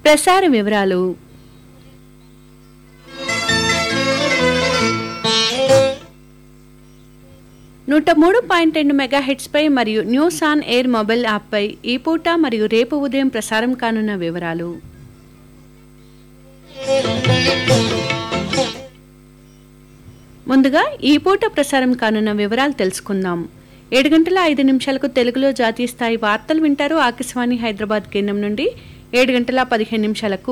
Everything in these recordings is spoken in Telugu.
ప్రసార వివరాలు నూట మూడు పాయింట్ రెండు మెగాహెట్స్పై మరియు న్యూస్ ఆన్ ఎయిర్ మొబైల్ యాప్పై ఈ పూట మరియు రేపు ఉదయం ప్రసారం కానున్న వివరాలు ముందుగా ఈ పూట ప్రసారం కానున్న వివరాలు తెలుసుకుందాం ఏడు గంటల ఐదు నిమిషాలకు తెలుగులో జాతీయ స్థాయి వార్తలు వింటారు ఆకాశవాణి హైదరాబాద్ కేంద్రం నుండి ఏడు గంటల పదిహేను నిమిషాలకు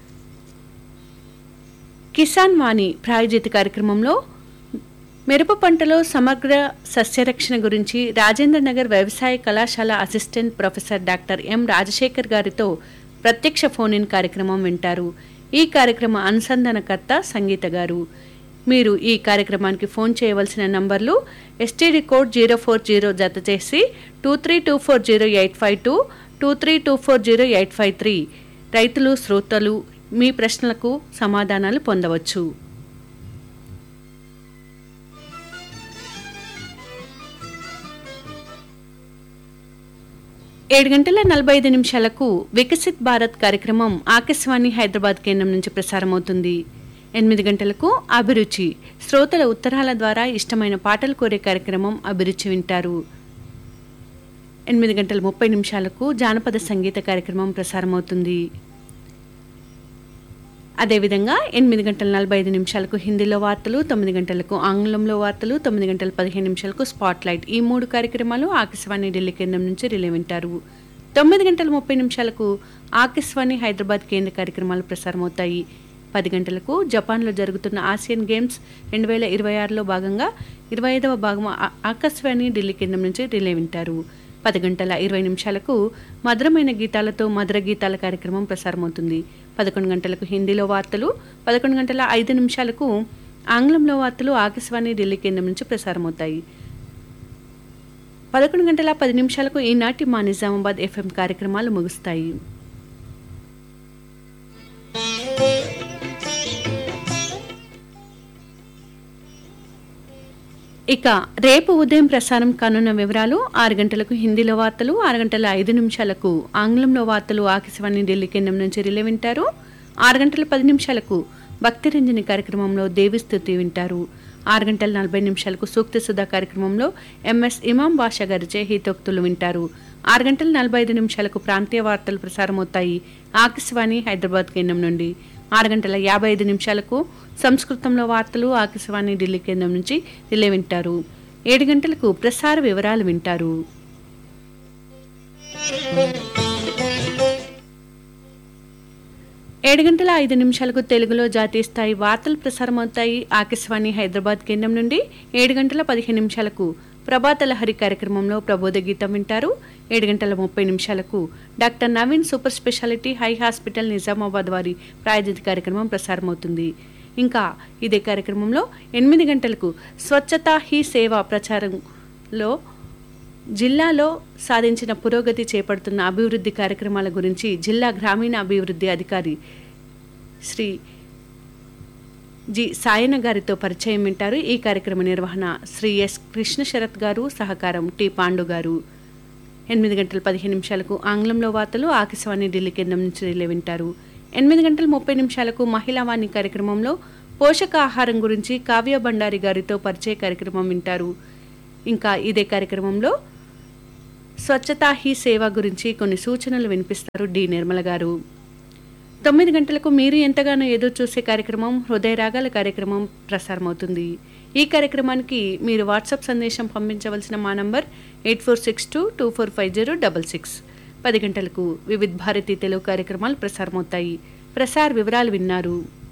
కిసాన్ వాణి ప్రాయోజిత కార్యక్రమంలో మిరప పంటలో సమగ్ర సస్యరక్షణ గురించి రాజేంద్ర నగర్ వ్యవసాయ కళాశాల assistant professor doctor M Rajasekhar గారితో ప్రత్యక్ష ఫోన్ ఇన్ కార్యక్రమం వింటారు ఈ కార్యక్రమ అనుసంధానకర్త సంగీత గారు మీరు ఈ కార్యక్రమానికి ఫోన్ చేయవలసిన నంబర్లు STD code zero four zero జత చేసి two three two four zero eight five two two three two four zero eight five three రైతులు శ్రోతలు మీ ప్రశ్నలకు సమాధానాలు పొందవచ్చు ఏడు గంటల నలభై ఐదు నిమిషాలకు వికసిత్ భారత్ కార్యక్రమం ఆకాశవాణి హైదరాబాద్ కేంద్రం నుంచి ప్రసారమవుతుంది ఎనిమిది గంటలకు అభిరుచి శ్రోతల ఉత్తరాల ద్వారా ఇష్టమైన పాటలు కోరే కార్యక్రమం అభిరుచి వింటారు ఎనిమిది గంటల ముప్పై నిమిషాలకు జానపద సంగీత కార్యక్రమం ప్రసారమవుతుంది అదేవిధంగా ఎనిమిది గంటల నలభై ఐదు నిమిషాలకు హిందీలో వార్తలు తొమ్మిది గంటలకు ఆంగ్లంలో వార్తలు తొమ్మిది గంటల పదిహేను నిమిషాలకు స్పాట్ లైట్ ఈ మూడు కార్యక్రమాలు ఆకాశవాణి ఢిల్లీ కేంద్రం నుంచి రిలే వింటారు తొమ్మిది గంటల ముప్పై నిమిషాలకు ఆకాశవాణి హైదరాబాద్ కేంద్ర కార్యక్రమాలు ప్రసారమవుతాయి పది గంటలకు జపాన్లో జరుగుతున్న ఆసియన్ గేమ్స్ రెండు వేల ఇరవై ఆరులో భాగంగా ఇరవై ఐదవ భాగం ఆ- ఆకాశవాణి ఢిల్లీ కేంద్రం నుంచి రిలే వింటారు పది గంటల ఇరవై నిమిషాలకు మధురమైన గీతాలతో మధుర గీతాల కార్యక్రమం ప్రసారమవుతుంది పదకొండు గంటలకు హిందీలో వార్తలు పదకొండు గంటల ఐదు నిమిషాలకు ఆంగ్లంలో వార్తలు ఆకాశవాణి ఢిల్లీ కేంద్రం నుంచి ప్రసారమవుతాయి పదకొండు గంటల పది నిమిషాలకు ఈనాటి మా నిజామాబాద్ ఎఫ్ఎం కార్యక్రమాలు ముగుస్తాయి ఇక రేపు ఉదయం ప్రసారం కానున్న వివరాలు ఆరు గంటలకు హిందీలో వార్తలు ఆరు గంటల ఐదు నిమిషాలకు ఆంగ్లంలో వార్తలు ఆకాశవాణి ఢిల్లీ కేంద్రం నుంచి రిలే వింటారు ఆరు గంటల పది నిమిషాలకు భక్తి రంజని కార్యక్రమంలో దేవిస్తుతి వింటారు ఆరు గంటల నలభై నిమిషాలకు సూక్తి సుధా కార్యక్రమంలో ఎంఎస్ ఇమాం బాషా గారిచే హితోక్తులు వింటారు ఆరు గంటల నలభై ఐదు నిమిషాలకు ప్రాంతీయ వార్తలు ప్రసారమవుతాయి ఆకాశవాణి హైదరాబాద్ కేంద్రం నుండి ఆరు గంటల యాభై ఐదు నిమిషాలకు సంస్కృతంలో వార్తలు ఆకాశవాణి ఢిల్లీ కేంద్రం నుంచి రిలే వింటారు ఏడు గంటలకు ప్రసార వివరాలు వింటారు ఏడు గంటల ఐదు నిమిషాలకు తెలుగులో జాతీయ స్థాయి వార్తలు ప్రసారమవుతాయి ఆకాశవాణి హైదరాబాద్ కేంద్రం నుండి ఏడు గంటల పదిహేను నిమిషాలకు ప్రభాత లహరి కార్యక్రమంలో ప్రబోధ గీతం వింటారు ఏడు గంటల ముప్పై నిమిషాలకు doctor Naveen super speciality high hospital Nizamabad వారి ప్రాయోజిత కార్యక్రమం ప్రసారమవుతుంది ఇంకా ఇదే కార్యక్రమంలో ఎనిమిది గంటలకు స్వచ్ఛతా హీ సేవ ప్రచారంలో జిల్లాలో సాధించిన పురోగతి చేపడుతున్న అభివృద్ధి కార్యక్రమాల గురించి జిల్లా గ్రామీణ అభివృద్ధి అధికారి శ్రీ జి సాయన గారితో పరిచయం వింటారు ఈ కార్యక్రమ నిర్వహణ శ్రీ ఎస్ కృష్ణ శరత్ గారు సహకారం టి పాండు గారు ఎనిమిది గంటల పదిహేను నిమిషాలకు ఆంగ్లంలో వార్తలు ఆకాశవాణి ఢిల్లీ కేంద్రం నుంచి రిలే వింటారు ఎనిమిది గంటల ముప్పై నిమిషాలకు మహిళా వాణి కార్యక్రమంలో పోషకాహారం గురించి కావ్య భండారి గారితో పరిచయ కార్యక్రమం వింటారు ఇంకా ఇదే కార్యక్రమంలో స్వచ్ఛతా హీ సేవ గురించి కొన్ని సూచనలు వినిపిస్తారు డి నిర్మల గారు తొమ్మిది గంటలకు మీరు ఎంతగానో ఎదురు చూసే కార్యక్రమం హృదయ రాగాల కార్యక్రమం ప్రసారమవుతుంది ఈ కార్యక్రమానికి మీరు వాట్సాప్ సందేశం పంపించవలసిన మా number eight four six two two four five zero double six పది గంటలకు వివిధ్ భారతి తెలుగు కార్యక్రమాలు ప్రసారమవుతాయి ప్రసార వివరాలు విన్నారు